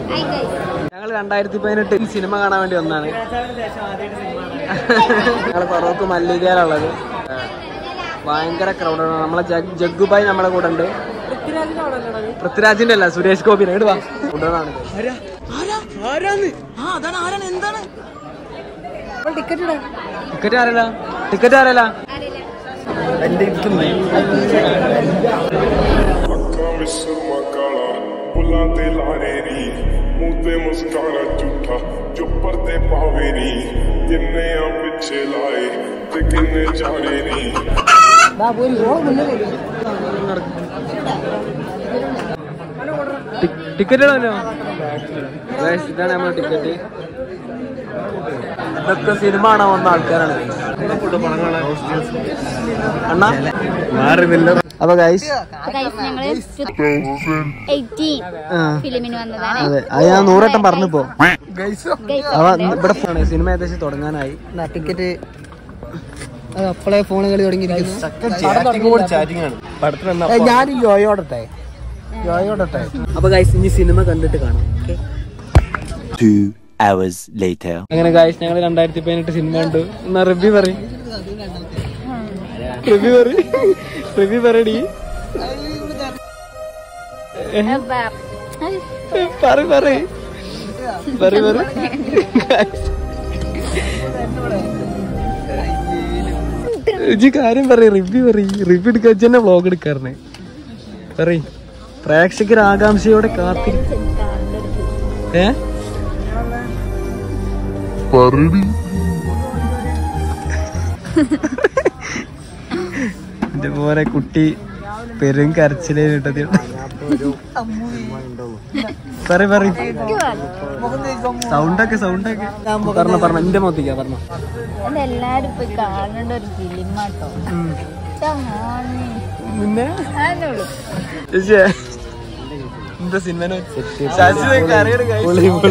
ഞങ്ങൾ രണ്ടായിരത്തി പതിനെട്ട് സിനിമ കാണാൻ വേണ്ടി വന്നാണ് ഞങ്ങൾ ഫറോക്ക് മല്ലികയിലുള്ളത് ഭയങ്കര ക്രൗഡാണ് നമ്മളെ ജഗ്- ജഗ്ഗുബായി നമ്മുടെ കൂടെ ഉണ്ട് പൃഥ്വിരാജിന്റെ അല്ല സുരേഷ് ഗോപി ഇങ്ങോട്ട് വാ കൊണ്ടുവന്നാണ് ടിക്കറ്റ് ആരല്ല ടിക്കറ്റ് ആരല്ല ਅੱਖਾਂ ਵਿੱਚ ਸੁਰਮਾ ਕਾਲਾ ਬੁੱਲਾਂ ਤੇ ਲਾਰੇ ਨੀ ਮੂੰਹ ਤੇ ਮੁਸਕਾਰਾ ਝੂਠਾ ਜੋ ਪਰਦੇ ਪਾਵੇ ਨੀ ਕਿੰਨੇ ਆ ਪਿੱਛੇ ਲਾਏ ਤੇ ਕਿੰਨੇ ਜਾਣੇ ਨੀ ടിക്കറ്റ് ഇടാനോ ഇതാണ് നമ്മുടെ ടിക്കറ്റ് ഇതൊക്കെ സിനിമ കാണാൻ വന്ന ആൾക്കാരാണ് അണ്ണാ അപ്പൊ ഗൈസ് ഞങ്ങള് എയ്റ്റീൻ ഫിലിമിന് വന്നതാണ് അതെ അത് ഞാൻ നൂറട്ടം പറഞ്ഞപ്പോ Guys, അവ ഇവിടെ ഫോണ് സിനിമ ഏകദേശം തുടങ്ങാനായി ടിക്കറ്റ് അപ്പളെ ഫോൺ കളി തുടങ്ങിയിരിക്കുന്നു ഞാൻ യോയോടട്ടെ യോയോടട്ടെ അപ്പൊ ഗൈസ് ഇനി സിനിമ കണ്ടിട്ട് കാണാം Two hours later. അങ്ങനെ ഗൈസ് ഞങ്ങൾ രണ്ടായിരത്തി പതിനെട്ട് സിനിമ കണ്ടു എന്നാ റിവ്യൂ പറയും റിവ്യൂ പറയും റിവ്യൂ പറയടി പറ പറ പറ പറ ഇജ്ജ് കാര്യം പറ റിവ്യൂ പറ റിവ്യൂ എടുക്കാൻ ഇജ്ജ് തന്നെ വ്ളോഗ് എടുക്കാറുണ്ട് പറ പ്രേക്ഷകർ ആകാംക്ഷയോടെ കാത്തിരി ഏ എന്റെ മോനെ കുട്ടി പെരും കരച്ചിലേ കിട്ടത് പറ പറ സൗണ്ടൊക്കെ സൗണ്ടൊക്കെ പറഞ്ഞ പറഞ്ഞ എന്റെ മോത്തിക്കാ പറഞ്ഞ എല്ലാരും പോയി കാണേണ്ട ഒരു ഫിലിമാട്ടോ പിന്നെ അതിനുള്ളൂ ചേച്ചിയെ, എന്താ സിനിമ ശശി കരയുടെ കൈ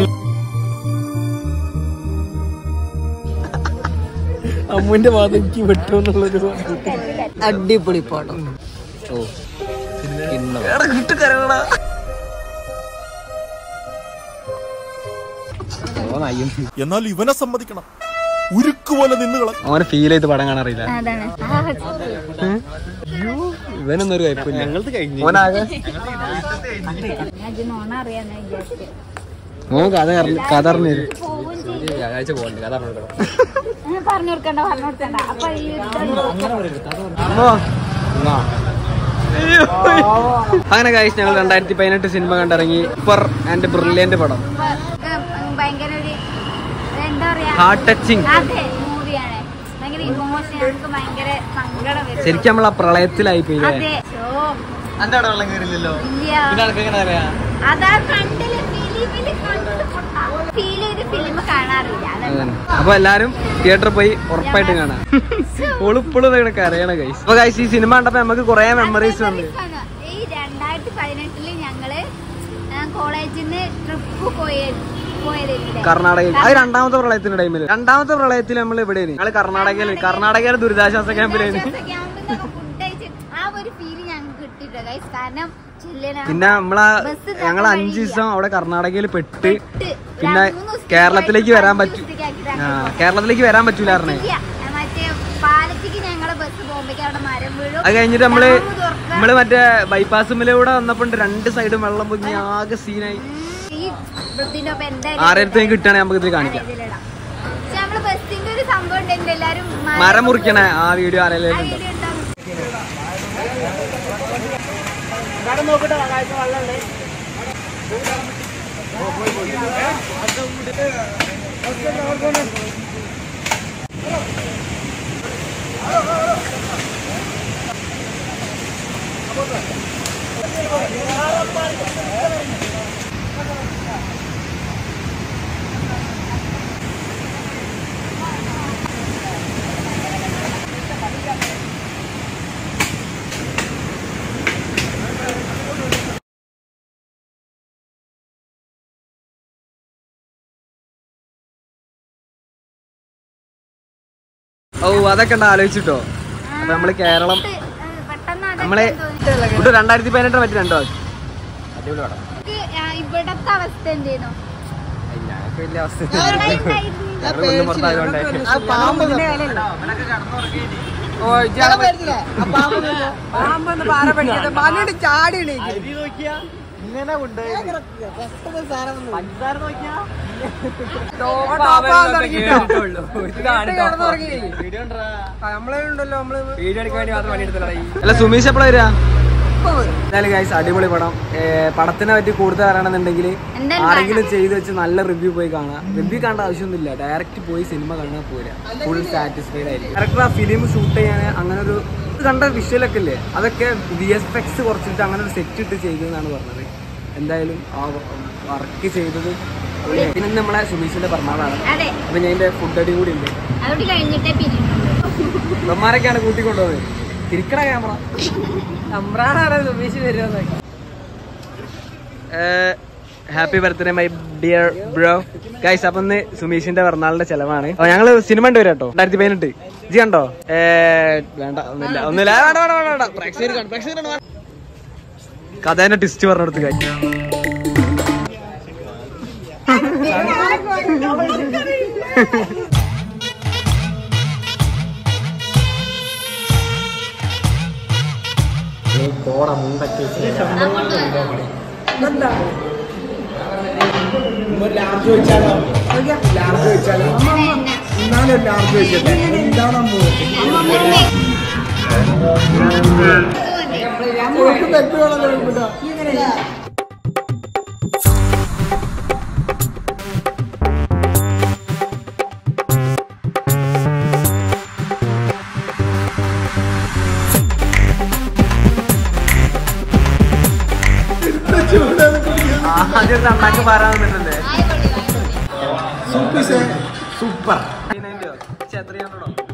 അമ്മുവിന്റെ വാദം എനിക്ക് വെട്ടുമെന്നുള്ളൊരു അടിപൊളി പാടം കിട്ടു കരകളാ എന്നാൽ ഇവനെ സമ്മതിക്കണം ഉരുക്കുപോലെ നിന്നുകള അവനെ ഫീൽ ചെയ്ത് പടം കാണാറില്ല അതാണ് ഇവനൊന്നും ഒരു കുഴപ്പമില്ല ഞങ്ങളത് കഴിഞ്ഞു മോനാകെ അത് നോണ അറിയാന്ന് വിചാരിച്ചു മോൻ കഥ അറിഞ്ഞ്- കഥ അറിഞ്ഞു തരും പോവും ചെയ്യും വ്യാഴാഴ്ച പോകണ്ടേ കഥ അറിഞ്ഞു പറഞ്ഞു കൊടുക്കണ്ട പറഞ്ഞു കൊടുക്കണ്ട അപ്പൊ ഈ അങ്ങനെ കഴിച്ച് ഞങ്ങൾ രണ്ടായിരത്തി പതിനെട്ട് സിനിമ കണ്ടിറങ്ങി സൂപ്പർ ആൻഡ് ബ്രില്യന്റ് പടം ഭയങ്കര ഒരു എന്താ പറയാ ഹാർട്ട് ടച്ചിങ് അതെ മൂവിയാണ് ഭയങ്കര ഇമോഷൻ നമുക്ക് ഭയങ്കര സങ്കടം വരും ശരിക്കും നമ്മൾ ആ പ്രളയത്തിലായി പോയി അതെ ഓ എന്താണ് വെള്ളം കയറില്ലല്ലോ ഇല്ല എങ്ങനെ അറിയാ അതാ കണ്ടില്ല ഫിലിമില് ഫീൽ ചെയ്ത് ഫിലിം കാണാറില്ല അതാണ് അപ്പൊ എല്ലാരും തിയേറ്ററിൽ പോയി ഉറപ്പായിട്ട് കാണാം ഒളിപ്പുള്ളത് കണക്ക് അറിയണ കൈസ് അപ്പൊ കൈസ് ഈ സിനിമ കണ്ടപ്പോ നമുക്ക് കുറെ മെമ്മറീസ് വന്നു Memories ആണ്. ഈ രണ്ടായിരത്തി പതിനെട്ടില് ഞങ്ങള് കോളേജിൽ നിന്ന് ട്രിപ്പ് പോയ പോയതില്ലേ കർണാടകയിൽ അത് രണ്ടാമത്തെ പ്രളയത്തിന്റെ ടൈമിൽ രണ്ടാമത്തെ പ്രളയത്തിൽ നമ്മൾ എവിടെയാണ് ഞങ്ങൾ കർണാടകയിൽ കർണാടകയിലെ ദുരിതാശ്വാസ ക്യാമ്പിലാണ് ഫുഡ് കഴിച്ച് ആ ഒരു ഫീല് ഞങ്ങൾക്ക് കിട്ടിയിട്ടോ ഗൈസ് കാരണം ചില്ലന പിന്നെ നമ്മളാ ബസ് ഇതാക്കാൻ ഞങ്ങൾ അഞ്ചു വഴിയില്ല. ദിവസം അവിടെ കർണാടകയിൽ പെട്ട് പെട്ട് പിന്നെ രണ്ട് മൂന്ന് ദിവസത്തേക്ക് കേരളത്തിലേക്ക് പോയിട്ട് വരാൻ അഞ്ച് പറ്റൂ ദിവസത്തേക്ക് ആ ആക്കി കേരളത്തിലേക്ക് വരാൻ പറ്റൂല പറഞ്ഞേ ഇല്ല. മറ്റേ പാലത്തേക്ക് ഞങ്ങളെ ബസ് പോകുമ്പോഴേക്ക് അവിടെ മരം വീഴും അത് കഴിഞ്ഞിട്ട് നമ്മള് ഡാം തുറക്കാം. നമ്മള് മറ്റേ ബൈപ്പാസുമ്മിലൂടെ വന്നപ്പോ രണ്ട് സൈഡും വെള്ളം പൊങ്ങി ആകെ സീനായി ഈ വൃത്തിന്റെ ഒപ്പം എന്തായാലും ആരെടുത്തേക്ക് കിട്ടുകയാണെങ്കിൽ നമുക്ക് ഇത് കാണിക്കാം ഇതിലിടാം. പക്ഷെ നമ്മള് ബസ്സിന്റെ ഒരു സംഭവം ഉണ്ടായിരുന്നു എല്ലാരും മരം മുറിക്കണേ ആ വീഡിയോ ആ ആരെങ്കിലും വീഡിയോ ഉണ്ടാവും. ഓ അതൊക്കെ ഉണ്ട് ആലോചിച്ചിട്ടോ അപ്പൊ നമ്മള് കേരളം പെട്ടെന്ന് അതൊക്കെ നമ്മളെ തോന്നി. ഇവിടെ രണ്ടായിരത്തി പതിനെട്ടിനെ പറ്റി രണ്ടോ എനിക്ക്, ആ, ഇവിടത്തെ അവസ്ഥ എന്തേനു ഞങ്ങൾക്ക് വലിയ അവസ്ഥ അവിടെ ഉണ്ടായിരുന്നു. ഞങ്ങള് കുന്നും പുറത്തായതുകൊണ്ടേ. ആ പാമ്പ് ഓ, ഇജ്ജ് അവിടെ പോയി. പാമ്പ് പാറ പഠിക്കാതെ മലയുടെ ചാടി എണീക്കും. ഇങ്ങനെ കൊണ്ടുപോയി പെട്ടെന്ന് സാധനം വന്നു. നമ്മളെ നമ്മള് അല്ല സുമേഷ് എപ്പോഴാ വരിക എന്തായാലും ഗൈസ് അടിപൊളി പടം ഏ, പടത്തിനെ പറ്റി കൂടുതൽ അറിയണമെന്നുണ്ടെങ്കിൽ എന്തായാലും ആരെങ്കിലും ചെയ്ത് വെച്ച് നല്ല റിവ്യൂ പോയി കാണാം റിവ്യൂ കാണേണ്ട ആവശ്യമൊന്നുമില്ല ഡയറക്റ്റ് പോയി സിനിമ കാണാൻ പോരാ ഫുൾ സാറ്റിസ്ഫൈഡ് ആയിരിക്കും ഡയറക്ടർ ആ ഫിലിം ഷൂട്ട് ചെയ്യാൻ അങ്ങനെ ഒരു ഇത് കണ്ട വിഷ്വലൊക്കെ ഇല്ലേ അതൊക്കെ വി എഫ് എക്സ് കുറച്ചിട്ട് അങ്ങനെ ഒരു സെറ്റ് ഇട്ട് ചെയ്തതെന്നാണ് പറഞ്ഞത് എന്തായാലും ആ വർക്ക് ചെയ്തത് പൊളിയായി. പിന്നെ ഇന്ന് നമ്മളെ സുമേഷിന്റെ പറഞ്ഞതാണ് അതെ അപ്പൊ ഞാൻ എന്റെ ഫുഡ് അടി കൂടി ഉണ്ട് അതുകൊണ്ട് കഴിഞ്ഞിട്ടേ പിരിഞ്ഞുള്ളൂ ഇവന്മാരൊക്കെയാണ് കൂട്ടിക്കൊണ്ടുപോകുന്നത് തിരിക്കണ camera happy birthday my dear bro guys അപ്പൊ ഇന്ന് സുമീഷിന്റെ പിറന്നാളിന്റെ ചെലവാണ് അപ്പൊ ഞങ്ങള് സിനിമ ഉണ്ട് വരാം കേട്ടോ രണ്ടായിരത്തി പതിനെട്ട് ജി കണ്ടോ ഏ, വേണ്ട ഒന്നുമില്ല ഒന്നുമില്ല ആ, വേണ്ട വേണ്ട വേണ്ട വേണ്ട പ്രേക്ഷകർ കാണും പ്രേക്ഷകർ കാണും. കഥേന്റെ ടിസ്റ്റ് പറഞ്ഞെടുത്ത് കാര്യം കോട മുണ്ടൊക്കെ ആദ്യം നന്നാക്കി പറയാൻ പറ്റല്ലേ സൂപ്പർ എത്രയാണോ